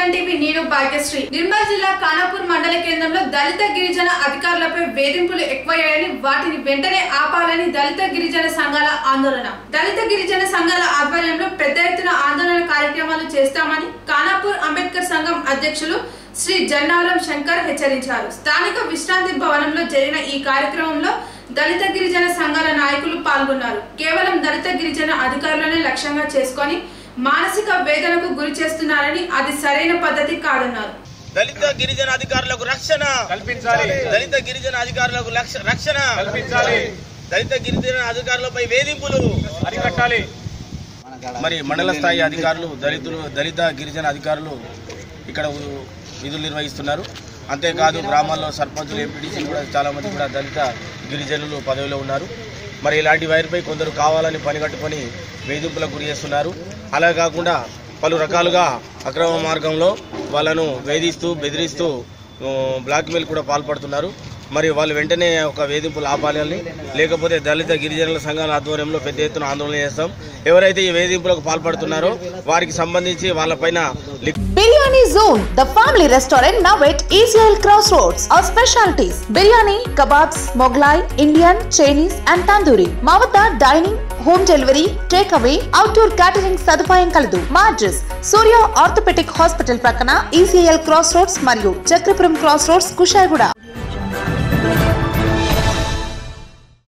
SN TV నేను భాగ్యశ్రీ నిర్మల్ జిల్లా ఖానాపూర్ మండల కేంద్రంలో దళిత గిరిజన అధికారులపై వేధింపులు ఎక్కువయ్యాయని వాటిని వెంటనే ఆపాలని దళిత గిరిజన సంఘాల ఆందోళన దళిత గిరిజన సంఘాల ఆధ్వర్యంలో పెద్ద ఎత్తున ఆందోళన కార్యక్రమాలు చేస్తామని ఖానాపూర్ అంబేద్కర్ సంఘం అధ్యక్షులు శ్రీ జన్నారం శంకర్ హెచ్చరించారు స్థానిక విశ్రాంతి భవనంలో జరిగిన ఈ కార్యక్రమంలో దళిత గిరిజన సంఘాల నాయకులు పాల్గొన్నారు కేవలం దళిత గిరిజన అధికారులనే లక్ష్యంగా చేసుకొని మానసిక వేదనకు గురి చేస్తున్నారని అది సరైన పద్ధతి కాదన్నారు దళిత గిరిజన అధికారులకు రక్షణ కల్పించాలి దళిత గిరిజన అధికారులకు లక్ష- రక్షణ కల్పించాలి దళిత గిరిజన అధికారులపై వేధింపులు అరికట్టాలి మరి మండల స్థాయి అధికారులు దళితులు దళిత గిరిజన అధికారులు ఇక్కడ ఉ- విధులు నిర్వహిస్తున్నారు అంతేకాదు గ్రామాల్లో సర్పంచులు ఎంపీటీసీలు కూడా చాలా మంది కూడా దళిత గిరిజనులు పదవిలో ఉన్నారు మరి ఇలాంటి వారిపై కొందరు కావాలని పని కట్టుకొని వేధింపులకు గురి చేస్తున్నారు అలా కాకుండా పలు రకాలుగా అక్రమ మార్గంలో వాళ్ళను వేధిస్తూ బెదిరిస్తూ ఆ, బ్లాక్మెయిల్ కూడా పాల్పడుతున్నారు మరి వాళ్ళు వెంటనే ఒక వేధింపులు ఆపాలని లేకపోతే దళిత గిరిజనుల సంఘాల ఆధ్వర్యంలో పెద్ద ఎత్తున ఆందోళన చేస్తాం ఎవరైతే ఈ వేధింపులకు పాల్పడుతున్నారో వారికి సంబంధించి వాళ్ళపైన లి- biryani zone the family restaurant now at ECL cross roads our specialities biryani kebabs Mughlai Indian Chinese and tandoori మా వద్ద dining home delivery take away outdoor catering సదుపాయం కలదు మా అడ్రస్ సూర్య ఆర్థోపెటిక్ హాస్పిటల్ ప్రక్కన ఈసీఎల్ క్రాస్ రోడ్స్ మరియు చక్రపురం క్రాస్ రోడ్స్ కుషాయిగూడ